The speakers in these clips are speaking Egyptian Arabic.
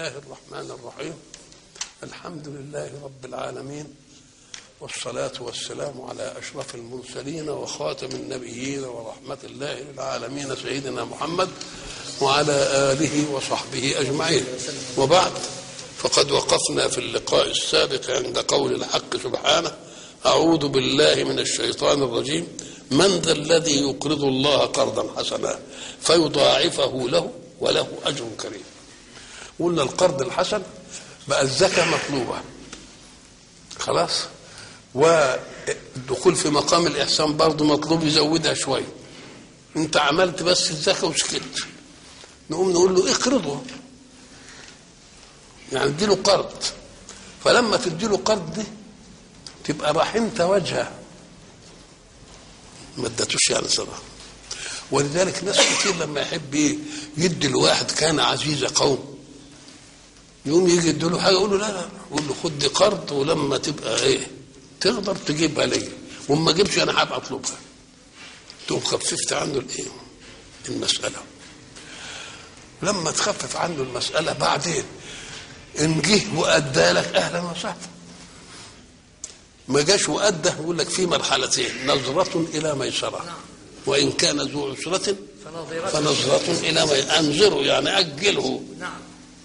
الرحمن الرحيم الحمد لله رب العالمين والصلاة والسلام على أشرف المرسلين وخاتم النبيين ورحمة الله للعالمين سيدنا محمد وعلى آله وصحبه أجمعين وبعد فقد وقفنا في اللقاء السابق عند قول الحق سبحانه أعوذ بالله من الشيطان الرجيم من ذا الذي يقرض الله قرضا حسنا فيضاعفه له وله أجر كريم قلنا القرض الحسن بقى الزكاة مطلوبة خلاص والدخول في مقام الإحسان برضه مطلوب يزودها شوية انت عملت بس الزكاة وسكت نقوم نقول له اقرضه يعني اديله قرض فلما تديله قرض دي تبقى رحمت وجهه ما ادتوش يعني صراحه ولذلك ناس كتير لما يحب ايه يدي الواحد كان عزيز قوم يقوم يجي يديله حاجه يقول له لا لا يقول له خد دي قرض ولما تبقى ايه تقدر تجيبها لي وما جبش انا هبقى اطلبها تقوم خففت عنه الايه المساله لما تخفف عنه المساله بعدين ان جه وادى لك اهلا وسهلا ما جاش وادى يقول لك في مرحلتين نظرة إلى ميسرة وإن كان ذو عسرة فنظرة إلى ميسرة أنظره يعني أجله نعم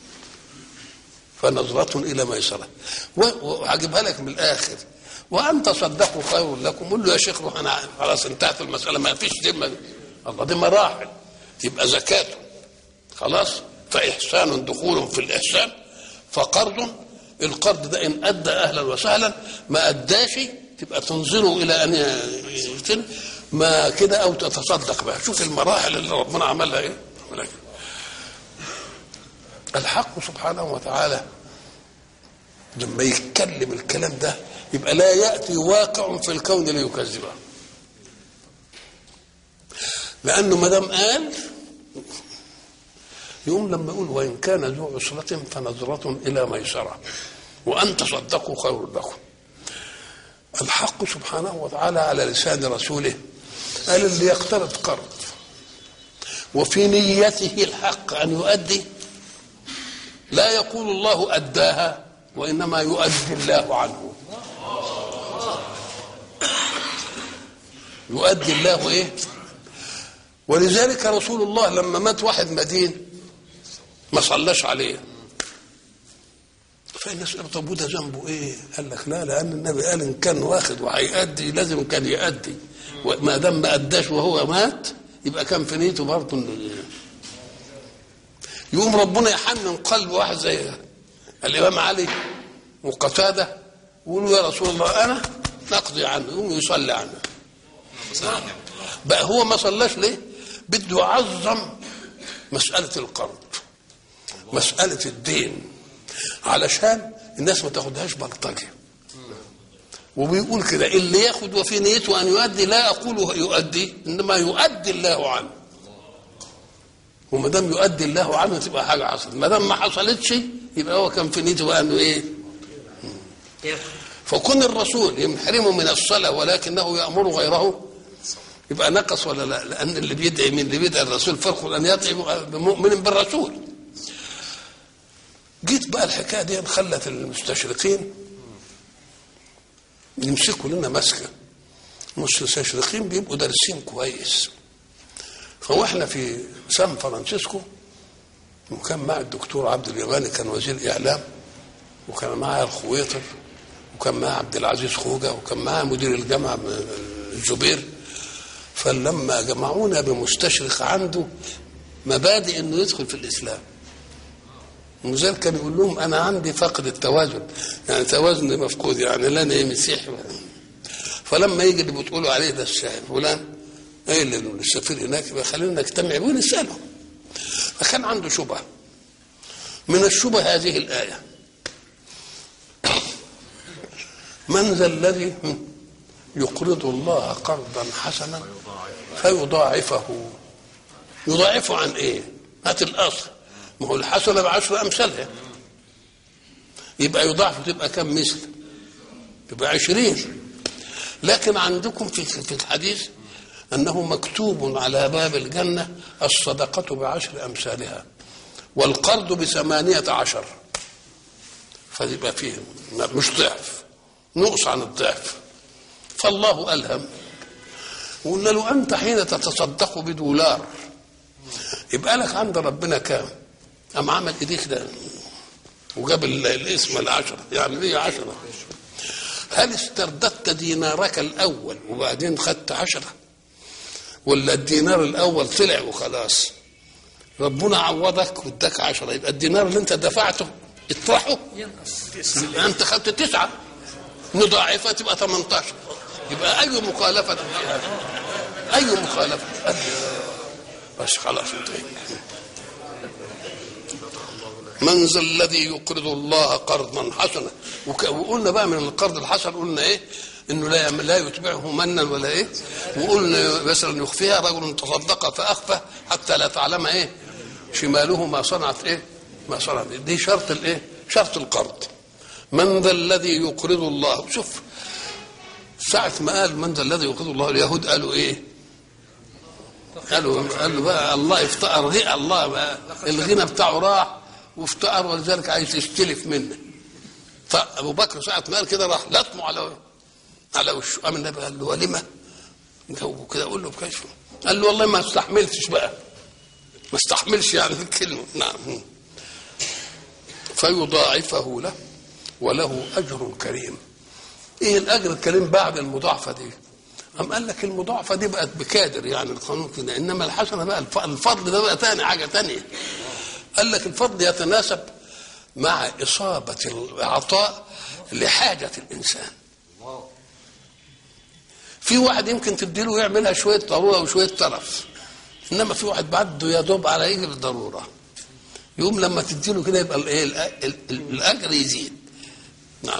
فنظرة إلى ميسرة وهجيبها لك من الآخر وأن تصدقوا خير لكم قول له يا شيخ روح أنا خلاص انتهت المسألة ما فيش ذمة الله دي مراحل يبقى زكاة خلاص فإحسان دخول في الإحسان فقرض القرض ده ان ادى اهلا وسهلا ما اداش تبقى تنظره الى ان يتم ما كده او تتصدق بها شوف المراحل اللي ربنا عملها ايه عملها كده. الحق سبحانه وتعالى لما يتكلم الكلام ده يبقى لا ياتي واقع في الكون ليكذبه لانه ما دام قال يقوم لما يقول وإن كان ذو عسرة فنظرة إلى ميسرة وأن تصدقوا خير لكم الحق سبحانه وتعالى على لسان رسوله قال اللي يقترض قرض وفي نيته الحق أن يؤدي لا يقول الله أداها وإنما يؤدي الله عنه يؤدي الله إيه ولذلك رسول الله لما مات واحد مدين ما صلاش عليه فالناس قالوا طب وده ذنبه ايه؟ قال لك لا لان النبي قال ان كان واخد وهيأدي لازم كان يأدي وما دام ما اداش وهو مات يبقى كان في نيته برضه يقوم ربنا يحنن قلب واحد زي الامام علي وقتاده يقولوا يا رسول الله انا نقضي عنه يقوم يصلي عنه بقى هو ما صلاش ليه؟ بده يعظم مسألة القرض مسألة الدين علشان الناس ما تاخدهاش بلطجة وبيقول كده اللي ياخد وفي نيته أن يؤدي لا أقول يؤدي إنما يؤدي الله عنه وما دام يؤدي الله عنه تبقى حاجة حصلت ما دام ما حصلتش يبقى هو كان في نيته أنه إيه فكون الرسول يحرمه من الصلاة ولكنه يأمر غيره يبقى نقص ولا لا لأن اللي بيدعي من اللي بيدعي الرسول فرق أن يدعي بمؤمن بالرسول جيت بقى الحكايه دي خلت المستشرقين يمسكوا لنا مسكه المستشرقين بيبقوا دارسين كويس فواحنا في سان فرانسيسكو وكان مع الدكتور عبد اليماني كان وزير اعلام وكان معاه الخويطر وكان معاه عبد العزيز خوجه وكان معاه مدير الجامعه الزبير فلما جمعونا بمستشرق عنده مبادئ انه يدخل في الاسلام ولذلك كان يقول لهم انا عندي فقد التوازن يعني توازن مفقود يعني لا انا مسيحي فلما يجي اللي بتقولوا عليه ده الشاعر فلان قايل للسفير هناك يبقى خلينا نجتمع ونساله فكان عنده شبهه من الشبه هذه الايه من ذا الذي يقرض الله قرضا حسنا فيضاعفه يضاعفه عن ايه؟ هات الاصل ما هو الحسنه بعشر امثالها يبقى يضاعف تبقى كم مثل تبقى عشرين لكن عندكم في في الحديث انه مكتوب على باب الجنه الصدقه بعشر امثالها والقرض بثمانية عشر فيبقى فيه مش ضعف نقص عن الضعف فالله ألهم وقلنا له أنت حين تتصدق بدولار يبقى لك عند ربنا كام أم عمل إيديه كده وجاب ال- الاسم العشرة يعني ليه عشرة هل استرددت دينارك الأول وبعدين خدت عشرة ولا الدينار الأول طلع وخلاص ربنا عوضك واداك عشرة يبقى الدينار اللي انت دفعته اطرحه يبقى انت خدت تسعة نضاعفها تبقى 18 يبقى أي مخالفة في هذا أي مخالفة بس خلاص انتهي من ذا الذي يقرض الله قرضا حسنا وك- وقلنا بقى من القرض الحسن قلنا ايه انه لا لا يتبعه منا ولا ايه وقلنا مثلا يخفيها رجل تصدق فاخفى حتى لا تعلم ايه شماله ما صنعت ايه ما صنعت دي شرط الايه شرط القرض من ذا الذي يقرض الله شوف ساعة ما قال من ذا الذي يقرض الله اليهود قالوا ايه قالوا قالوا بقى الله افتقر غي الله بقى الغنى بتاعه راح وافتقر ولذلك عايز يستلف منه فابو بكر ساعة ما قال كده راح لطمه على على وشه قام النبي قال له ولما جاوبه كده قول له بكشف قال له والله ما استحملتش بقى ما استحملش يعني الكلمة نعم فيضاعفه له وله أجر كريم ايه الاجر الكريم بعد المضاعفه دي أم قال لك المضاعفة دي بقت بكادر يعني القانون كده إنما الحسنة بقى الف- الفضل ده بقى تاني حاجة تانية قال لك الفضل يتناسب مع إصابة العطاء لحاجة الإنسان في واحد يمكن تديله يعملها شوية ضرورة وشوية ترف إنما في واحد بعده يا دوب على يجي بالضرورة يقوم لما تديله كده يبقى الايه الأ- ال- ال- الأجر يزيد نعم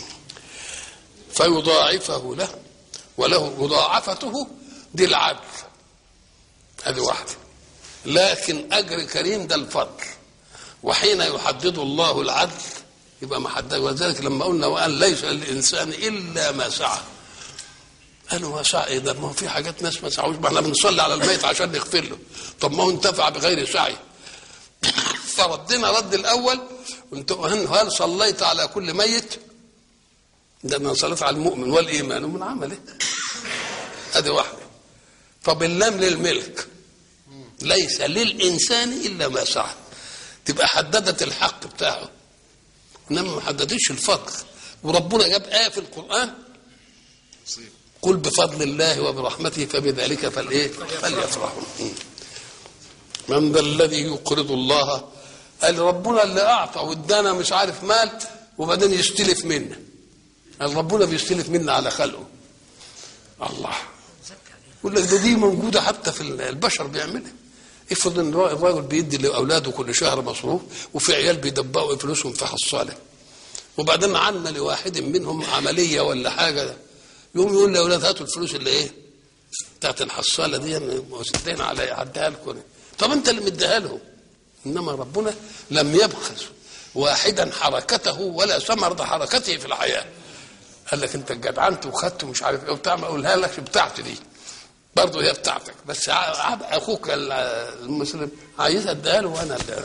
فيضاعفه له وله مضاعفته دي العدل هذه واحدة لكن أجر كريم ده الفضل وحين يحدد الله العدل يبقى ما حدد ولذلك لما قلنا وأن ليس للإنسان إلا ما سعى قالوا ما سعى إيه ده ما هو في حاجات ناس ما سعوش ما احنا بنصلي على الميت عشان نغفر له طب ما هو انتفع بغير سعي فردنا رد الأول وانت هل صليت على كل ميت ده من صليت على المؤمن والإيمان من عمله هذه واحدة طب اللام للملك ليس للإنسان إلا ما سعى تبقى حددت الحق بتاعه إنما ما حددتش الفضل وربنا جاب آية في القرآن قل بفضل الله وبرحمته فبذلك فالايه فليفرحوا من ذا الذي يقرض الله قال ربنا اللي اعطى وادانا مش عارف مال وبعدين يستلف منا قال ربنا بيستلف منا على خلقه الله يقول لك ده دي موجوده حتى في البشر بيعملها افرض ان الراجل بيدي لاولاده كل شهر مصروف وفي عيال بيدبقوا فلوسهم في حصاله وبعدين عنا لواحد منهم عمليه ولا حاجه يقوم يقول لاولاد هاتوا الفلوس اللي ايه بتاعت الحصاله دي مسدين على عدها لكم طب انت اللي مديها لهم انما ربنا لم يبخس واحدا حركته ولا ثمرة حركته في الحياه قال لك انت جدعنت وخدت ومش عارف ايه وبتاع ما اقولها لك بتاعتي دي برضه هي بتاعتك بس عب اخوك المسلم عايزها اديها له وانا اللي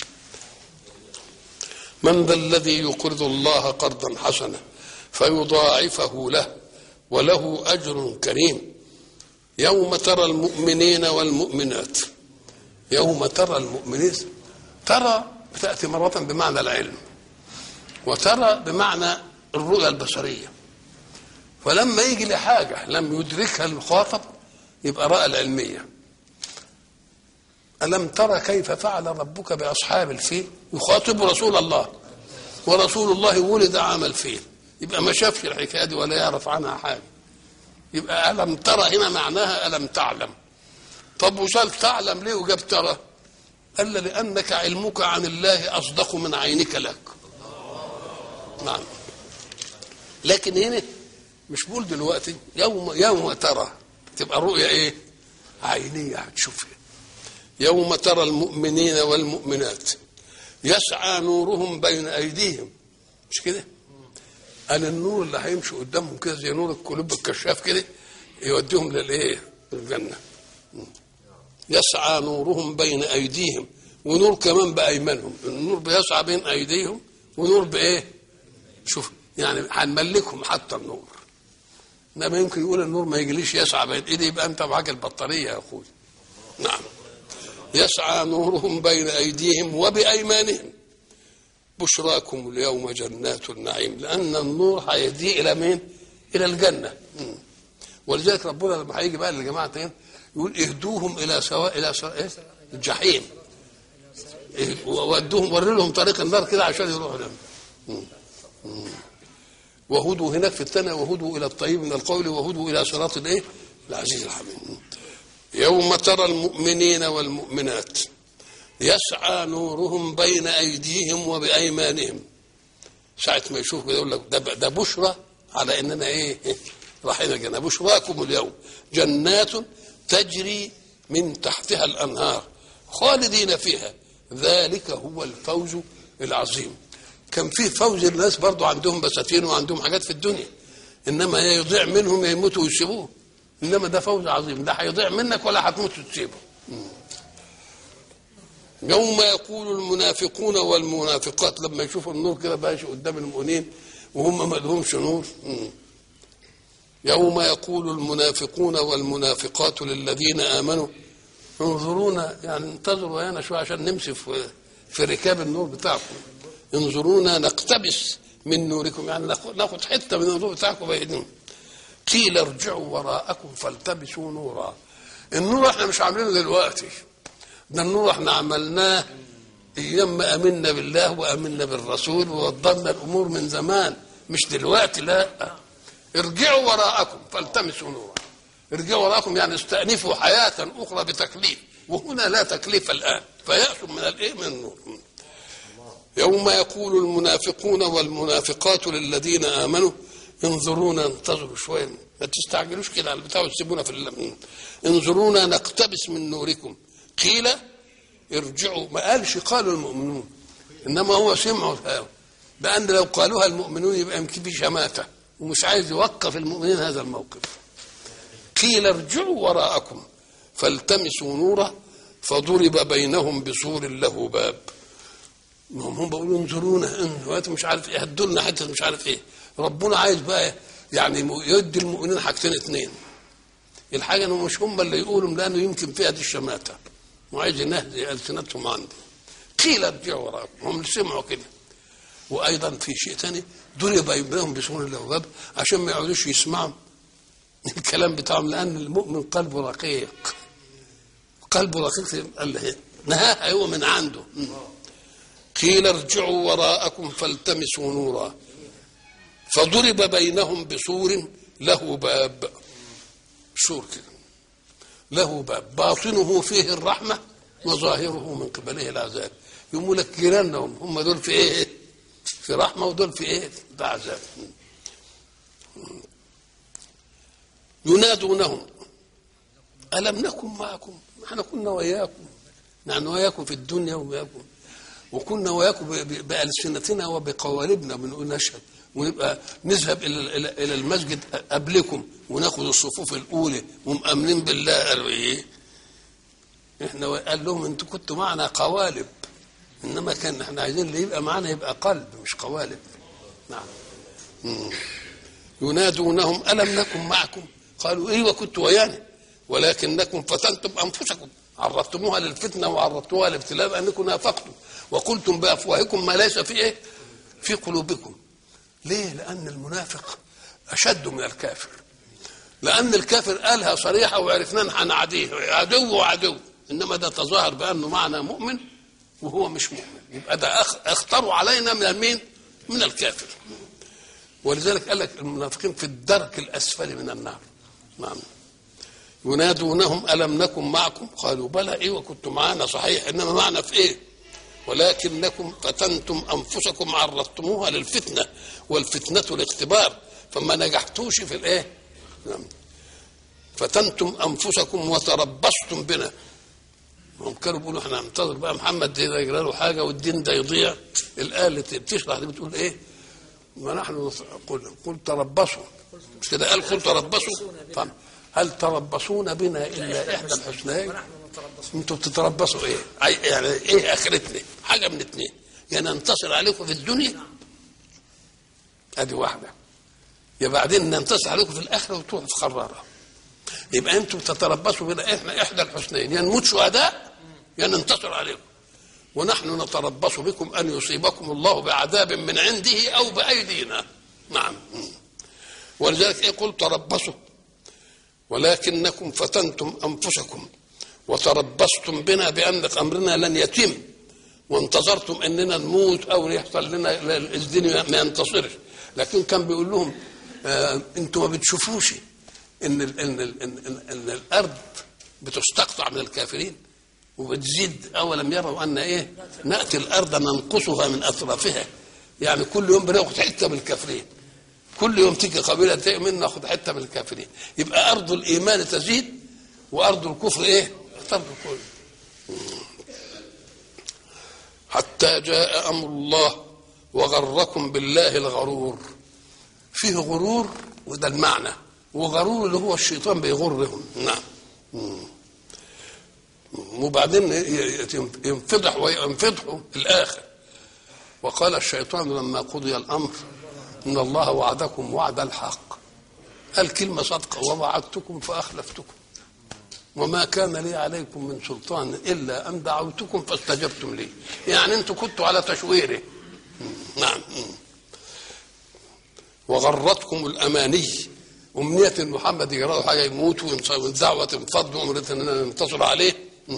من ذا الذي يقرض الله قرضا حسنا فيضاعفه له وله اجر كريم يوم ترى المؤمنين والمؤمنات يوم ترى المؤمنين ترى تاتي مره بمعنى العلم وترى بمعنى الرؤيه البصريه فلما يجي لحاجه لم يدركها المخاطب يبقى راى العلميه الم ترى كيف فعل ربك باصحاب الفيل يخاطب رسول الله ورسول الله ولد عام الفيل يبقى ما شافش الحكايه دي ولا يعرف عنها حاجه يبقى ألم ترى هنا معناها ألم تعلم طب وشال تعلم ليه وجاب ترى قال لأنك علمك عن الله أصدق من عينك لك نعم لكن هنا مش بقول دلوقتي يوم يوم ترى تبقى رؤية ايه عينية هتشوفها يوم ترى المؤمنين والمؤمنات يسعى نورهم بين أيديهم مش كده قال النور اللي هيمشي قدامهم كده زي نور الكلوب الكشاف كده يوديهم للايه؟ الجنه. يسعى نورهم بين ايديهم ونور كمان بايمانهم النور بيسعى بين ايديهم ونور بايه شوف يعني هنملكهم حتى النور انما يمكن يقول النور ما يجيليش يسعى بين ايدي يبقى انت معاك البطاريه يا اخوي نعم يسعى نورهم بين ايديهم وبايمانهم بشراكم اليوم جنات النعيم لان النور هيهدي الى مين؟ الى الجنه مم. ولذلك ربنا لما هيجي بقى للجماعه تاني يقول اهدوهم الى سواء الى سواء إيه؟ الجحيم إيه؟ ودوهم وري لهم طريق النار كده عشان يروحوا لهم مم. مم. وهدوا هناك في الثانية وهدوا إلى الطيب من القول وهدوا إلى صراط الإيه؟ العزيز الحميد يوم ترى المؤمنين والمؤمنات يسعى نورهم بين أيديهم وبأيمانهم ساعة ما يشوف كده يقول لك ده, ده بشرى على إننا إيه؟ رايحين الجنة بشراكم اليوم جنات تجري من تحتها الأنهار خالدين فيها ذلك هو الفوز العظيم كان فيه فوز الناس برضو عندهم بساتين وعندهم حاجات في الدنيا انما يا يضيع منهم يا يموتوا ويسيبوه انما ده فوز عظيم لا هيضيع منك ولا هتموت وتسيبه يوم يقول المنافقون والمنافقات لما يشوفوا النور كده ماشي قدام المؤمنين وهم ما لهمش نور يوم يقول المنافقون والمنافقات للذين امنوا انظرونا يعني انتظروا هنا شويه عشان نمشي في في ركاب النور بتاعكم انظرونا نقتبس من نوركم يعني ناخد حته من النور بتاعكم بايدينا قيل ارجعوا وراءكم فالتبسوا نورا النور احنا مش عاملينه دلوقتي ده النور احنا عملناه ايام ما امنا بالله وامنا بالرسول ووضبنا الامور من زمان مش دلوقتي لا ارجعوا وراءكم فالتمسوا نورا ارجعوا وراءكم يعني استأنفوا حياة أخرى بتكليف وهنا لا تكليف الآن فيأسوا من الإيه من النور يوم يقول المنافقون والمنافقات للذين آمنوا انظرونا انتظروا شوية ما تستعجلوش كده على البتاع وتسيبونا في اللمين انظرونا نقتبس من نوركم قيل ارجعوا ما قالش قالوا المؤمنون انما هو سمعوا لان لو قالوها المؤمنون يبقى يمكن في شماته ومش عايز يوقف المؤمنين هذا الموقف قيل ارجعوا وراءكم فالتمسوا نورا فضرب بينهم بسور له باب هم هم بيقولوا انظرونا انتوا مش عارف ايه هدوا لنا حته مش عارف ايه ربنا عايز بقى يعني يدي المؤمنين حاجتين اثنين الحاجه انه مش هم اللي يقولوا لانه يمكن فيها دي الشماته وعايز ينهدي السنتهم عندي قيل ارجعوا وراءكم هم اللي سمعوا كده وايضا في شيء ثاني ضرب بينهم بسور له باب عشان ما يقعدوش يسمعوا الكلام بتاعهم لان المؤمن قلبه رقيق قلبه رقيق قال له نهاها هو من عنده قيل ارجعوا وراءكم فالتمسوا نورا فضرب بينهم بسور له باب سور كده له باب باطنه فيه الرحمة وظاهره من قبله العذاب يقول لك جيرانهم هم دول في ايه في رحمة ودول في ايه في عذاب ينادونهم ألم نكن معكم احنا كنا وياكم نحن وياكم في الدنيا وياكم وكنا وياكم بألسنتنا وبقوالبنا بنقول نشهد ونبقى نذهب الى الى الى المسجد قبلكم وناخد الصفوف الاولى ومامنين بالله قالوا ايه؟ احنا قال لهم انتوا كنتوا معنا قوالب انما كان احنا عايزين اللي يبقى معنا يبقى قلب مش قوالب نعم مم. ينادونهم الم نكن معكم قالوا ايوه كنتوا ويانا ولكنكم فتنتم انفسكم عرضتموها للفتنه وعرضتموها للابتلاء بانكم نافقتم وقلتم بافواهكم ما ليس في ايه؟ في قلوبكم ليه؟ لأن المنافق أشد من الكافر لأن الكافر قالها صريحة وعرفنا هنعديه عدو وعدو إنما ده تظاهر بأنه معنا مؤمن وهو مش مؤمن يبقى ده اختاروا علينا من المين؟ من الكافر ولذلك قال لك المنافقين في الدرك الأسفل من النار نعم ينادونهم ألم نكن معكم قالوا بلى إيه وكنتم معنا صحيح إنما معنا في إيه ولكنكم فتنتم انفسكم عرضتموها للفتنه والفتنه الاختبار فما نجحتوش في الايه؟ فتنتم انفسكم وتربصتم بنا هم كانوا بيقولوا احنا هننتظر بقى محمد ده يجرى له حاجه والدين ده يضيع الايه اللي بتشرح دي بتقول ايه؟ ونحن قل قل تربصوا مش كده قال قل تربصوا طب هل تربصون بنا الا احدى الحسنيين؟ انتوا بتتربصوا ايه عي- يعني ايه اخرتنا حاجه من اتنين يا ننتصر عليكم في الدنيا ادي واحده يا بعدين ننتصر عليكم في الاخره وتروحوا في خراره يبقى انتم تتربصوا بنا احنا احدى الحسنين يا نموت شهداء يا ننتصر عليكم ونحن نتربص بكم ان يصيبكم الله بعذاب من عنده او بايدينا نعم ولذلك ايه قل تربصوا ولكنكم فتنتم انفسكم وتربصتم بنا بان امرنا لن يتم وانتظرتم اننا نموت او يحصل لنا الدين ما ينتصرش لكن كان بيقول لهم آه انتم ما بتشوفوش ان ال ان ال ان, إن, إن الارض بتستقطع من الكافرين وبتزيد اولم يروا ان ايه ناتي الارض ننقصها من اطرافها يعني كل يوم بناخد حته من الكافرين كل يوم تيجي قبيله تؤمن ناخد حته من الكافرين يبقى ارض الايمان تزيد وارض الكفر ايه ترضى كل حتى جاء امر الله وغركم بالله الغرور فيه غرور وده المعنى وغرور اللي هو الشيطان بيغرهم نعم مم. وبعدين ينفضح وينفضحوا الاخر وقال الشيطان لما قضي الامر ان الله وعدكم وعد الحق قال كلمه صدقه ووعدتكم فاخلفتكم وما كان لي عليكم من سلطان الا ان دعوتكم فاستجبتم لي يعني انتم كنتوا على تشويره نعم وغرتكم الاماني امنيه ان محمد يجرى حاجه يموت والدعوه تنفض وامريه اننا ننتصر عليه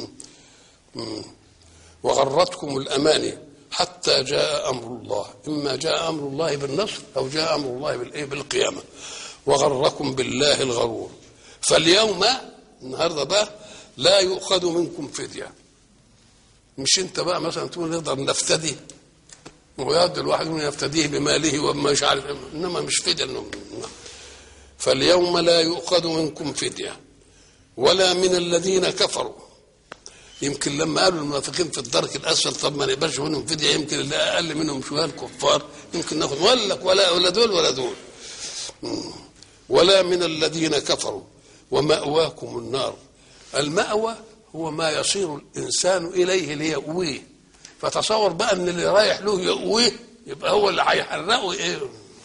وغرتكم الاماني حتى جاء امر الله اما جاء امر الله بالنصر او جاء امر الله بالايه بالقيامه وغركم بالله الغرور فاليوم النهارده بقى لا يؤخذ منكم فديه مش انت بقى مثلا تقول نقدر نفتدي ويقعد الواحد من يفتديه بماله وما مش عارف انما مش فديه انه فاليوم لا يؤخذ منكم فديه ولا من الذين كفروا يمكن لما قالوا المنافقين في الدرك الاسفل طب ما نقبلش منهم فديه يمكن اللي اقل منهم شويه الكفار يمكن ناخد ولا لك ولا ولا دول ولا دول ولا من الذين كفروا ومأواكم النار المأوى هو ما يصير الإنسان إليه ليأويه فتصور بقى أن اللي رايح له يأويه يبقى هو اللي هيحرقه إيه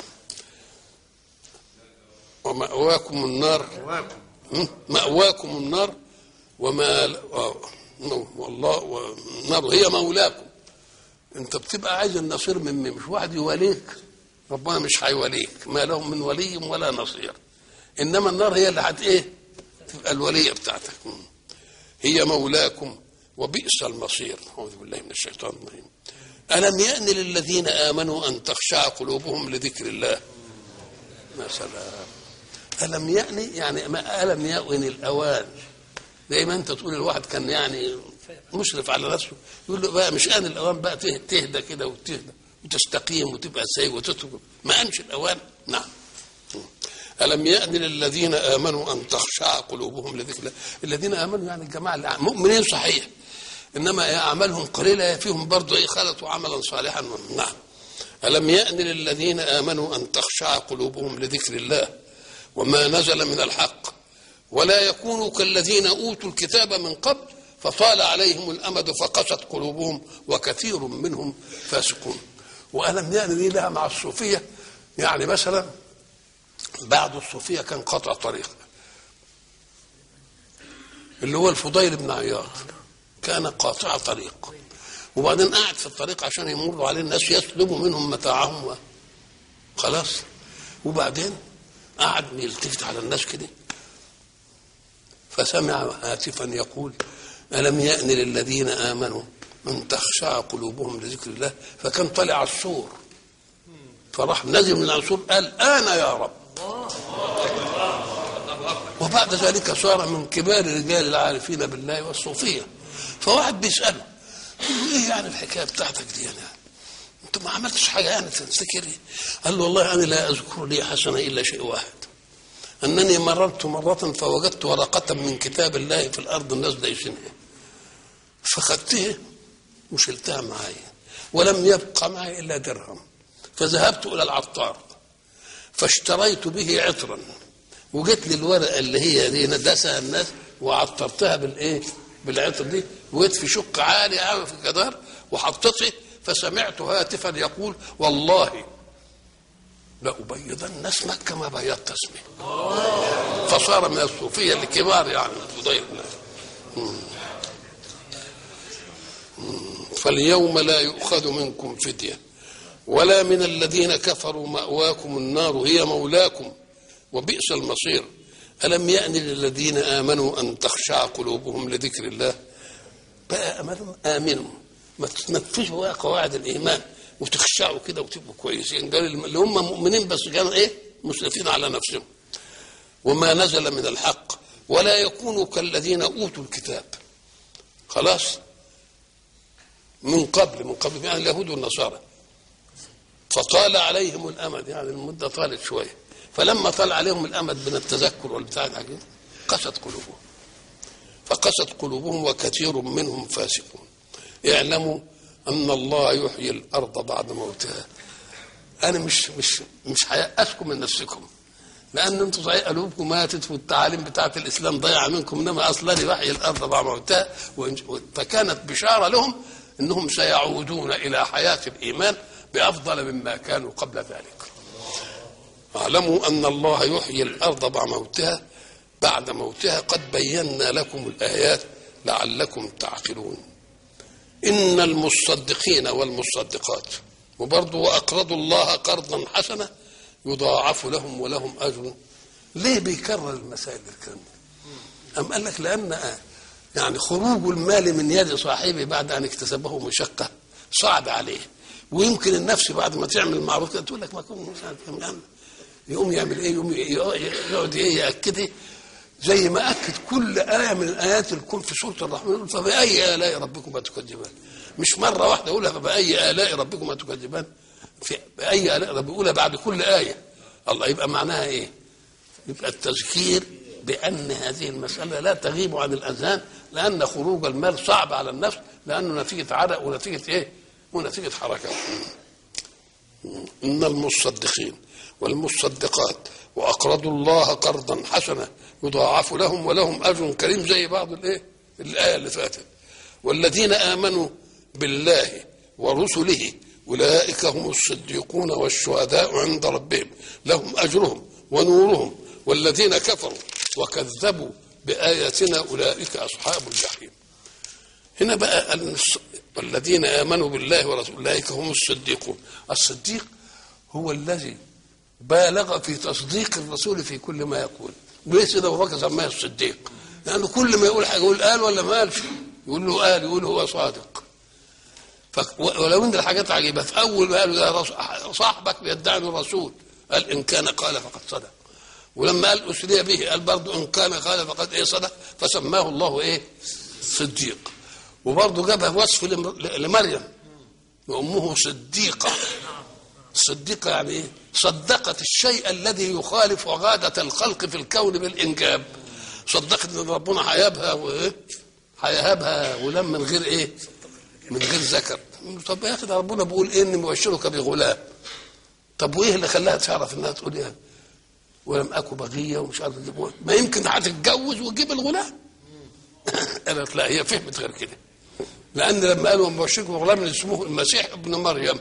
ومأواكم النار مأواكم النار وما والله النار هي مولاكم انت بتبقى عايز النصير من مين مش واحد يواليك ربنا مش هيوليك ما لهم من ولي ولا نصير انما النار هي اللي هت ايه تبقى الوليه بتاعتك هي مولاكم وبئس المصير اعوذ بالله من الشيطان الرجيم الم يأن للذين امنوا ان تخشع قلوبهم لذكر الله ما سلام الم يأن يعني ما الم يأن الاوان زي ما انت تقول الواحد كان يعني مشرف على نفسه يقول له بقى مش آن الاوان بقى تهدى كده وتهدى وتستقيم وتبقى سيء وتترك ما أنش الأوان نعم ألم يأن للذين آمنوا أن تخشع قلوبهم لذكر الله الذين آمنوا يعني الجماعة اللي مؤمنين صحيح إنما أعمالهم قليلة فيهم برضه إيه خلطوا عملا صالحا نعم ألم يأن للذين آمنوا أن تخشع قلوبهم لذكر الله وما نزل من الحق ولا يكونوا كالذين أوتوا الكتاب من قبل فطال عليهم الأمد فقست قلوبهم وكثير منهم فاسقون وألم يأن دي لها مع الصوفية يعني مثلا بعد الصوفية كان قطع طريق اللي هو الفضيل بن عياض كان قاطع طريق وبعدين قاعد في الطريق عشان يمروا عليه الناس يسلبوا منهم متاعهم خلاص وبعدين قعد يلتفت على الناس كده فسمع هاتفا يقول ألم يأن للذين آمنوا أن تخشع قلوبهم لذكر الله فكان طلع السور فراح نزل من السور قال أنا يا رب وبعد ذلك صار من كبار رجال العارفين بالله والصوفية فواحد بيسأله ايه يعني الحكايه بتاعتك دي يعني انت ما عملتش حاجه يعني تفتكر قال له والله انا لا اذكر لي حسنه الا شيء واحد انني مررت مره فوجدت ورقه من كتاب الله في الارض الناس دايسينها فخدتها وشلتها معايا ولم يبقى معي الا درهم فذهبت الى العطار فاشتريت به عطرا وجت لي الورقه اللي هي دي ندسها الناس وعطرتها بالايه بالعطر دي وقت في شق عالي قوي في الجدار وحطته فسمعت هاتفا يقول والله لأبيضن اسمك كما بيضت اسمي فصار من الصوفية الكبار يعني فضيل فاليوم لا يؤخذ منكم فدية ولا من الذين كفروا مأواكم النار هي مولاكم وبئس المصير ألم يأن للذين آمنوا أن تخشع قلوبهم لذكر الله بقى أمنوا آمنوا ما تنفذوا بقى قواعد الإيمان وتخشعوا كده وتبقوا كويسين قال اللي هم مؤمنين بس كانوا إيه مسرفين على نفسهم وما نزل من الحق ولا يكونوا كالذين أوتوا الكتاب خلاص من قبل من قبل يعني اليهود والنصارى فطال عليهم الامد يعني المده طالت شويه فلما طال عليهم الامد من التذكر والبتاع الحاجات قست قلوبهم فقست قلوبهم وكثير منهم فاسقون اعلموا ان الله يحيي الارض بعد موتها انا مش مش مش هيأسكم من نفسكم لان انتم صحيح قلوبكم ماتت والتعاليم بتاعت الاسلام ضيع منكم انما اصلا يحيي الارض بعد موتها فكانت بشاره لهم انهم سيعودون الى حياه الايمان بافضل مما كانوا قبل ذلك اعلموا ان الله يحيي الارض بعد موتها بعد موتها قد بينا لكم الايات لعلكم تعقلون ان المصدقين والمصدقات وبرضه واقرضوا الله قرضا حسنا يضاعف لهم ولهم اجر ليه بيكرر المسائل الكلام أم قال لك لأن يعني خروج المال من يد صاحبه بعد أن اكتسبه مشقة صعب عليه ويمكن النفس بعد ما تعمل معروف كده تقول لك ما كنت مش عارف كم يعني يقوم يعمل ايه يقوم يقعد ايه ياكد زي ما اكد كل ايه من الايات الكون في سوره الرحمن يقول فباي الاء ربكما تكذبان مش مره واحده يقولها فباي الاء ربكما تكذبان في باي الاء رب يقولها بعد كل ايه الله يبقى معناها ايه؟ يبقى التذكير بان هذه المساله لا تغيب عن الاذهان لان خروج المال صعب على النفس لانه نتيجه عرق ونتيجه ايه؟ ونتيجه حركه ان المصدقين والمصدقات واقرضوا الله قرضا حسنا يضاعف لهم ولهم اجر كريم زي بعض الايه؟ الايه اللي فاتت والذين امنوا بالله ورسله اولئك هم الصديقون والشهداء عند ربهم لهم اجرهم ونورهم والذين كفروا وكذبوا باياتنا اولئك اصحاب الجحيم هنا بقى والذين امنوا بالله ورسوله اولئك هم الصديقون الصديق هو الذي بالغ في تصديق الرسول في كل ما يقول ليه سيدنا ابو بكر سماه الصديق لانه كل ما يقول حاجه يقول قال ولا ما قالش يقول له قال يقول هو صادق ف... ولو ان الحاجات عجيبه في اول ما قالوا ده صاحبك بيدعي انه رسول قال ان كان قال فقد صدق ولما قال اسري به قال برضه ان كان قال فقد ايه صدق فسماه الله ايه صديق وبرضه جابها وصف لمريم وامه صديقه صديقه يعني ايه صدقت الشيء الذي يخالف عادة الخلق في الكون بالإنجاب صدقت ان ربنا هيهبها وايه هيهبها ولم من غير ايه من غير ذكر طب يا اخي ده ربنا بيقول ايه اني مبشرك بغلام طب وايه اللي خلاها تعرف انها تقول ايه ولم اكن بغيه ومش عارف ما يمكن هتتجوز وتجيب الغلام قالت لا هي فهمت غير كده لان لما قالوا مبشرك بغلام اسمه المسيح ابن مريم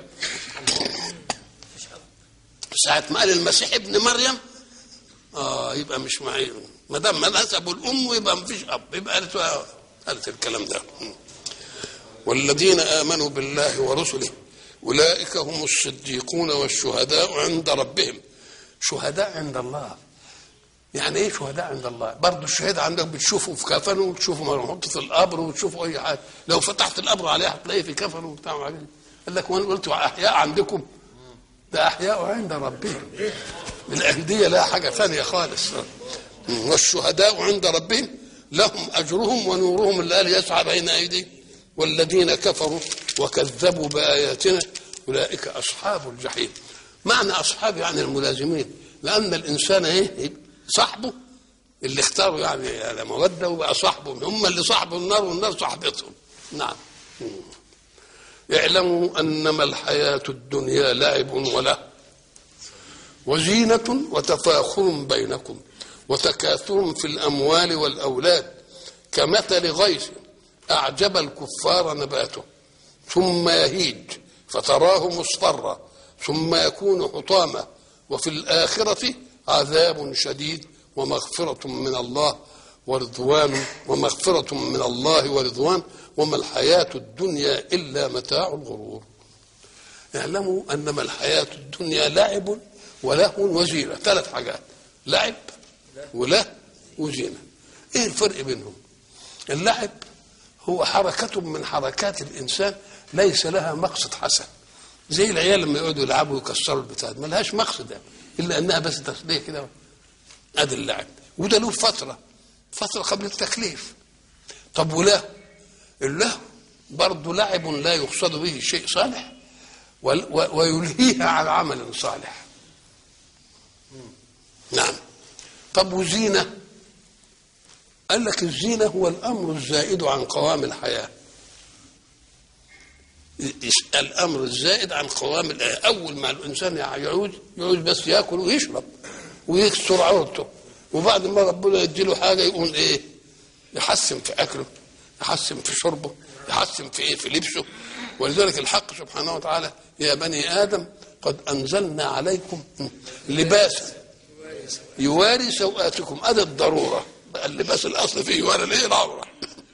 ساعة ما قال المسيح ابن مريم اه يبقى مش معي ما دام ما نسبوا الام يبقى ما فيش اب يبقى قالت قالت الكلام ده والذين امنوا بالله ورسله اولئك هم الصديقون والشهداء عند ربهم شهداء عند الله يعني ايه شهداء عند الله برضه الشهيد عندك بتشوفه في كفنه وتشوفه محطوط في القبر وتشوفه اي حاجه لو فتحت القبر عليه هتلاقيه في كفنه وبتاع قال لك وانا قلت احياء عندكم ده احياء عند ربهم الانديه لا حاجه ثانيه خالص والشهداء عند ربهم لهم اجرهم ونورهم اللي قال يسعى بين ايديهم والذين كفروا وكذبوا باياتنا اولئك اصحاب الجحيم معنى اصحاب يعني الملازمين لان الانسان ايه صاحبه اللي اختاروا يعني على موده وبقى صاحبه هم اللي صاحبوا النار والنار صاحبتهم نعم اعلموا انما الحياه الدنيا لعب وله وزينه وتفاخر بينكم وتكاثر في الاموال والاولاد كمثل غيث أعجب الكفار نباته ثم يهيج فتراه مصفرا ثم يكون حطاما وفي الآخرة عذاب شديد ومغفرة من الله ورضوان ومغفرة من الله ورضوان وما الحياة الدنيا إلا متاع الغرور اعلموا أنما الحياة الدنيا لعب ولهو وزينة ثلاث حاجات لعب وله وزينة ايه الفرق بينهم اللعب هو حركة من حركات الإنسان ليس لها مقصد حسن زي العيال لما يقعدوا يلعبوا ويكسروا البتاع ما لهاش مقصد يعني. إلا أنها بس تسلية كده ادي اللعب وده له فترة فترة قبل التكليف طب وله اللهو برضه لعب لا يقصد به شيء صالح ويلهيها عن عمل صالح نعم طب وزينة قال لك الزينة هو الأمر الزائد عن قوام الحياة الأمر الزائد عن قوام الحياة أول ما الإنسان يعوز يعوز بس يأكل ويشرب ويكسر عورته وبعد ما ربنا يديله حاجة يقول إيه يحسن في أكله يحسن في شربه يحسن في إيه في لبسه ولذلك الحق سبحانه وتعالى يا بني آدم قد أنزلنا عليكم لباسا يواري سوآتكم أدي الضرورة بقى اللباس الأصل فيه يواري الإيه العورة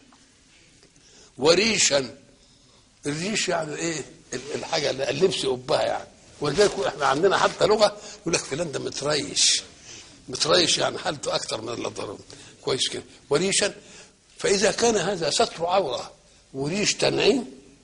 وريشا الريش يعني إيه الحاجة اللي اللبس قبها يعني ولذلك احنا عندنا حتى لغة يقول لك فلان ده متريش متريش يعني حالته أكثر من الضرورة كويس كده وريشا فإذا كان هذا ستر عورة وريش تنعيم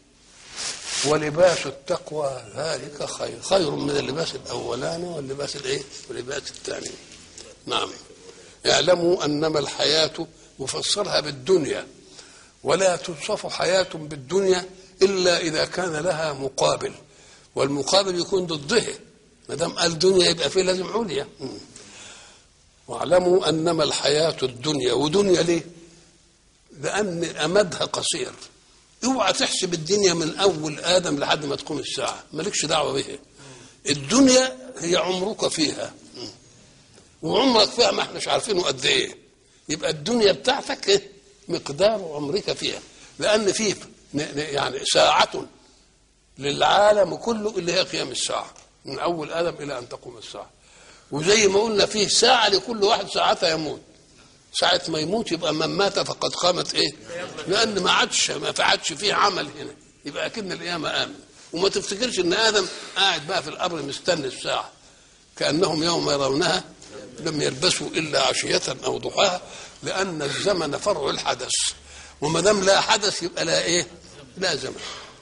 ولباس التقوى ذلك خير خير من اللباس الاولاني واللباس الايه واللباس الثاني نعم اعلموا انما الحياه يفسرها بالدنيا ولا توصف حياه بالدنيا الا اذا كان لها مقابل والمقابل يكون ضده ما دام قال دنيا يبقى فيه لازم عليا واعلموا انما الحياه الدنيا ودنيا ليه لان امدها قصير اوعى تحسب الدنيا من اول ادم لحد ما تقوم الساعه مالكش دعوه بها الدنيا هي عمرك فيها وعمرك فيها ما احناش عارفينه قد ايه يبقى الدنيا بتاعتك إيه؟ مقدار عمرك فيها لان فيه يعني ساعة للعالم كله اللي هي قيام الساعة من أول آدم إلى أن تقوم الساعة وزي ما قلنا فيه ساعة لكل واحد ساعتها يموت ساعة ما يموت يبقى من مات فقد قامت ايه؟ لأن ما عادش ما عادش فيه عمل هنا يبقى أكن القيامة آمن وما تفتكرش إن آدم قاعد بقى في القبر مستني الساعة كأنهم يوم يرونها لم يلبسوا إلا عشية أو ضحاها لأن الزمن فرع الحدث وما دام لا حدث يبقى لا إيه؟ لا زمن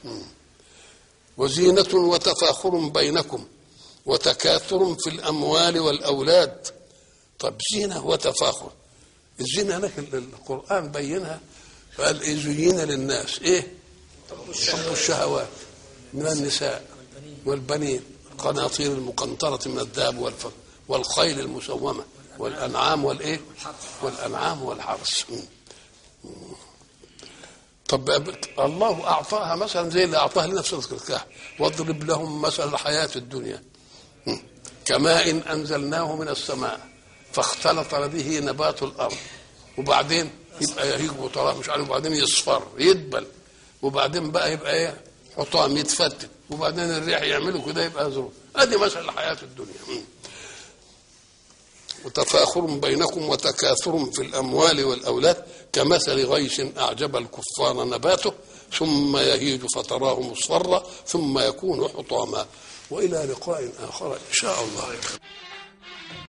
وزينة وتفاخر بينكم وتكاثر في الأموال والأولاد طب زينة وتفاخر الزنا هناك القرآن بينها فقال إيه زين للناس إيه حب الشهوات من النساء والبنين القناطير المقنطرة من الذهب والفضة والخيل المسومة والأنعام والإيه والأنعام والحرث طب الله أعطاها مثلا زي اللي أعطاها لنا في سورة الكهف واضرب لهم مثل الحياة الدنيا كماء إن أنزلناه من السماء فاختلط به نبات الارض وبعدين يبقى يهيج وطراه مش عارف وبعدين يصفر يدبل وبعدين بقى يبقى ايه حطام يتفتت وبعدين الريح يعمله كده يبقى ظروف ادي مثل حياه الدنيا وتفاخر بينكم وتكاثر في الاموال والاولاد كمثل غيث اعجب الكفار نباته ثم يهيج فتراه مصفرا ثم يكون حطاما والى لقاء اخر ان شاء الله